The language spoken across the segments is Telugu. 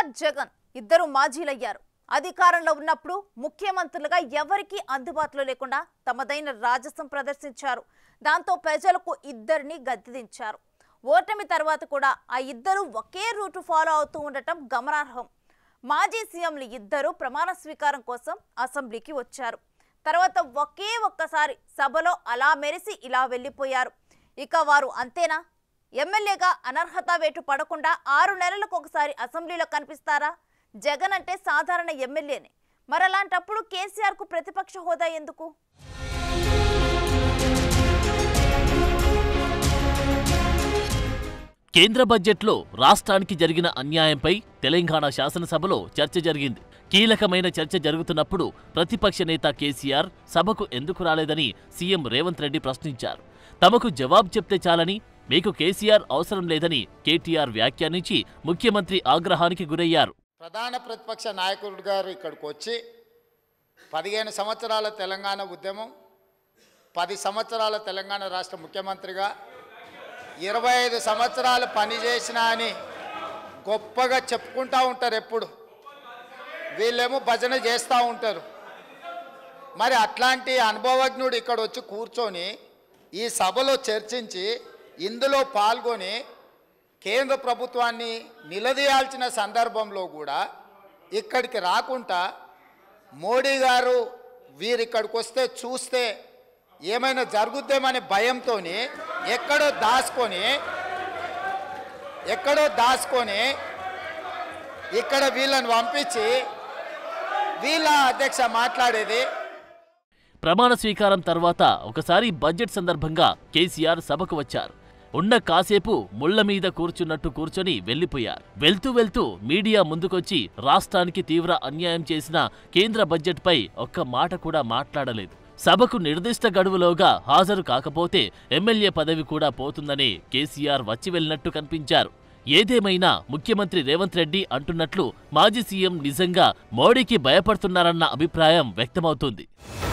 కేసీఆర్ జగన్ ఇద్దరు మాజీలయ్యారు అధికారంలో ఉన్నప్పుడు ముఖ్యమంత్రులుగా ఎవరికీ అందుబాటులో లేకుండా తమదైన రాజసం ప్రదర్శించారు దాంతో ప్రజలకు ఇద్దరిని గద్దెదించారు ఓటమి తర్వాత కూడా ఆ ఇద్దరు ఒకే రూటు ఫాలో అవుతూ ఉండటం గమనార్హం మాజీ సీఎంలు ఇద్దరు ప్రమాణ స్వీకారం కోసం అసెంబ్లీకి వచ్చారు తర్వాత ఒకే ఒక్కసారి సభలో అలా మెరిసి ఇలా వెళ్ళిపోయారు ఇక వారు అంతేనా ఎమ్మెల్యేగా అనర్హత వేటు పడకుండా ఆరు నెలలకు ఒకసారి అసెంబ్లీలో కనిపిస్తారా జగన్ అంటే సాధారణ ఎమ్మెల్యేనే మరలాంటప్పుడు కేసీఆర్కు ప్రతిపక్ష హోదా ఎందుకు కేంద్ర బడ్జెట్లో రాష్ట్రానికి జరిగిన అన్యాయంపై తెలంగాణ శాసనసభలో చర్చ జరిగింది కీలకమైన చర్చ జరుగుతున్నప్పుడు ప్రతిపక్ష నేత కేసీఆర్ సభకు ఎందుకు రాలేదని సీఎం రేవంత్ రెడ్డి ప్రశ్నించారు తమకు జవాబు చెప్తే చాలని మీకు కేసీఆర్ అవసరం లేదని కేటీఆర్ వ్యాఖ్యానించి ముఖ్యమంత్రి ఆగ్రహానికి గురయ్యారు ప్రధాన ప్రతిపక్ష నాయకుడు గారు ఇక్కడికి వచ్చి పదిహేను సంవత్సరాల తెలంగాణ ఉద్యమం పది సంవత్సరాల తెలంగాణ రాష్ట్ర ముఖ్యమంత్రిగా ఇరవై ఐదు సంవత్సరాలు పనిచేసిన అని గొప్పగా చెప్పుకుంటూ ఉంటారు ఎప్పుడు వీళ్ళేమో భజన చేస్తూ ఉంటారు మరి అట్లాంటి అనుభవజ్ఞుడు ఇక్కడ వచ్చి కూర్చొని ఈ సభలో చర్చించి ఇందులో పాల్గొని కేంద్ర ప్రభుత్వాన్ని నిలదీయాల్సిన సందర్భంలో కూడా ఇక్కడికి రాకుండా మోడీ గారు వీరు ఇక్కడికి వస్తే చూస్తే ఏమైనా జరుగుద్దేమనే భయంతో ఎక్కడో దాచుకొని ఎక్కడో దాచుకొని ఇక్కడ వీళ్ళని పంపించి వీళ్ళ అధ్యక్ష మాట్లాడేది ప్రమాణ స్వీకారం తర్వాత ఒకసారి బడ్జెట్ సందర్భంగా కేసీఆర్ సభకు వచ్చారు ఉన్న కాసేపు ముళ్ల మీద కూర్చున్నట్టు కూర్చొని వెళ్లిపోయారు వెళ్తూ వెళ్తూ మీడియా ముందుకొచ్చి రాష్ట్రానికి తీవ్ర అన్యాయం చేసిన కేంద్ర బడ్జెట్పై ఒక్క మాట కూడా మాట్లాడలేదు సభకు నిర్దిష్ట గడువులోగా హాజరు కాకపోతే ఎమ్మెల్యే పదవి కూడా పోతుందని కేసీఆర్ వచ్చి వెళ్ళినట్టు కనిపించారు ఏదేమైనా ముఖ్యమంత్రి రేవంత్ రెడ్డి అంటున్నట్లు మాజీ సీఎం నిజంగా మోడీకి భయపడుతున్నారన్న అభిప్రాయం వ్యక్తమవుతుంది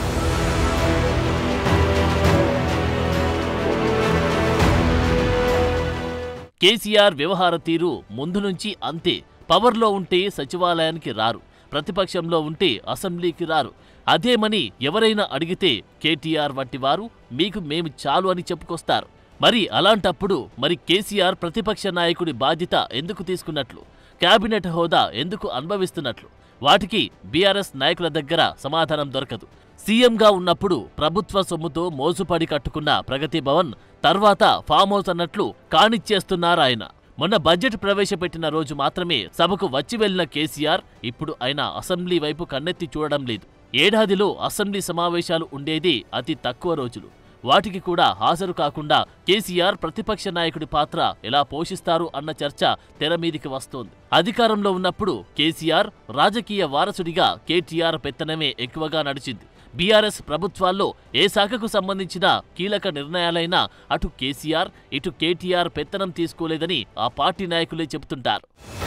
కేసీఆర్ వ్యవహార తీరు ముందు నుంచి అంతే పవర్లో ఉంటే సచివాలయానికి రారు ప్రతిపక్షంలో ఉంటే అసెంబ్లీకి రారు అదేమని ఎవరైనా అడిగితే కేటీఆర్ వంటి వారు మీకు మేము చాలు అని చెప్పుకొస్తారు మరి అలాంటప్పుడు మరి కేసీఆర్ ప్రతిపక్ష నాయకుడి బాధ్యత ఎందుకు తీసుకున్నట్లు కేబినెట్ హోదా ఎందుకు అనుభవిస్తున్నట్లు వాటికి బీఆర్ఎస్ నాయకుల దగ్గర సమాధానం దొరకదు సీఎంగా ఉన్నప్పుడు ప్రభుత్వ సొమ్ముతో మోసుపడి కట్టుకున్న ప్రగతి భవన్ తర్వాత ఫామ్ హౌస్ అన్నట్లు కానిచ్చేస్తున్నారాయన మొన్న బడ్జెట్ ప్రవేశపెట్టిన రోజు మాత్రమే సభకు వచ్చి వెళ్లిన కేసీఆర్ ఇప్పుడు ఆయన అసెంబ్లీ వైపు కన్నెత్తి చూడడం లేదు ఏడాదిలో అసెంబ్లీ సమావేశాలు ఉండేది అతి తక్కువ రోజులు వాటికి కూడా హాజరు కాకుండా కేసీఆర్ ప్రతిపక్ష నాయకుడి పాత్ర ఎలా పోషిస్తారు అన్న చర్చ తెర మీదికి వస్తోంది అధికారంలో ఉన్నప్పుడు కేసీఆర్ రాజకీయ వారసుడిగా కేటీఆర్ పెత్తనమే ఎక్కువగా నడిచింది బీఆర్ఎస్ ప్రభుత్వాల్లో ఏ శాఖకు సంబంధించిన కీలక నిర్ణయాలైనా అటు కేసీఆర్ ఇటు కేటీఆర్ పెత్తనం తీసుకోలేదని ఆ పార్టీ నాయకులే చెబుతుంటారు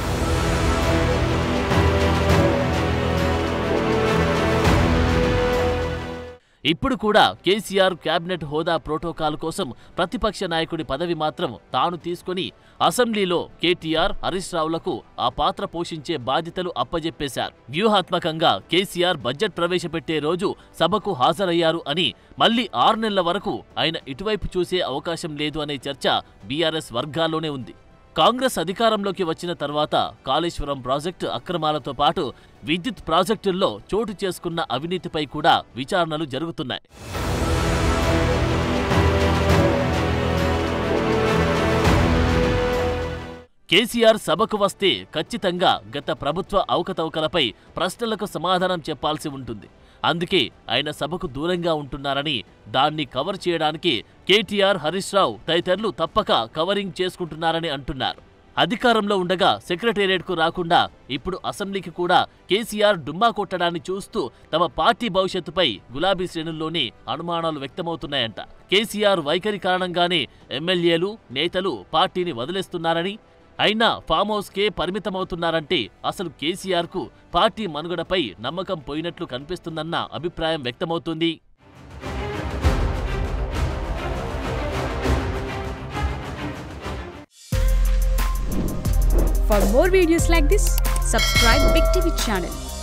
ఇప్పుడు కూడా కేసీఆర్ కేబినెట్ హోదా ప్రోటోకాల్ కోసం ప్రతిపక్ష నాయకుడి పదవి మాత్రం తాను తీసుకొని అసెంబ్లీలో కేటీఆర్ హరీష్ రావులకు ఆ పాత్ర పోషించే బాధ్యతలు అప్పజెప్పేశారు వ్యూహాత్మకంగా కేసీఆర్ బడ్జెట్ ప్రవేశపెట్టే రోజు సభకు హాజరయ్యారు అని మళ్లీ ఆరు నెలల వరకు ఆయన ఇటువైపు చూసే అవకాశం లేదు అనే చర్చ బీఆర్ఎస్ వర్గాల్లోనే ఉంది కాంగ్రెస్ అధికారంలోకి వచ్చిన తర్వాత కాళేశ్వరం ప్రాజెక్టు అక్రమాలతో పాటు విద్యుత్ ప్రాజెక్టుల్లో చోటు చేసుకున్న అవినీతిపై కూడా విచారణలు జరుగుతున్నాయి కేసీఆర్ సభకు వస్తే ఖచ్చితంగా గత ప్రభుత్వ అవకతవకలపై ప్రశ్నలకు సమాధానం చెప్పాల్సి ఉంటుంది అందుకే ఆయన సభకు దూరంగా ఉంటున్నారని దాన్ని కవర్ చేయడానికి కేటీఆర్ హరీష్ రావు తదితరులు తప్పక కవరింగ్ చేసుకుంటున్నారని అంటున్నారు అధికారంలో ఉండగా సెక్రటేరియట్కు రాకుండా ఇప్పుడు అసెంబ్లీకి కూడా కేసీఆర్ డుమ్మా కొట్టడాన్ని చూస్తూ తమ పార్టీ భవిష్యత్తుపై గులాబీ శ్రేణుల్లోనే అనుమానాలు వ్యక్తమవుతున్నాయంట కేసీఆర్ వైఖరి కారణంగానే ఎమ్మెల్యేలు నేతలు పార్టీని వదిలేస్తున్నారని అయినా ఫామ్ హౌస్కే పరిమితమవుతున్నారంటే అసలు కేసీఆర్కు పార్టీ మనుగడపై నమ్మకం పోయినట్లు కనిపిస్తుందన్న అభిప్రాయం వ్యక్తమవుతుంది For more videos like this, subscribe Big TV channel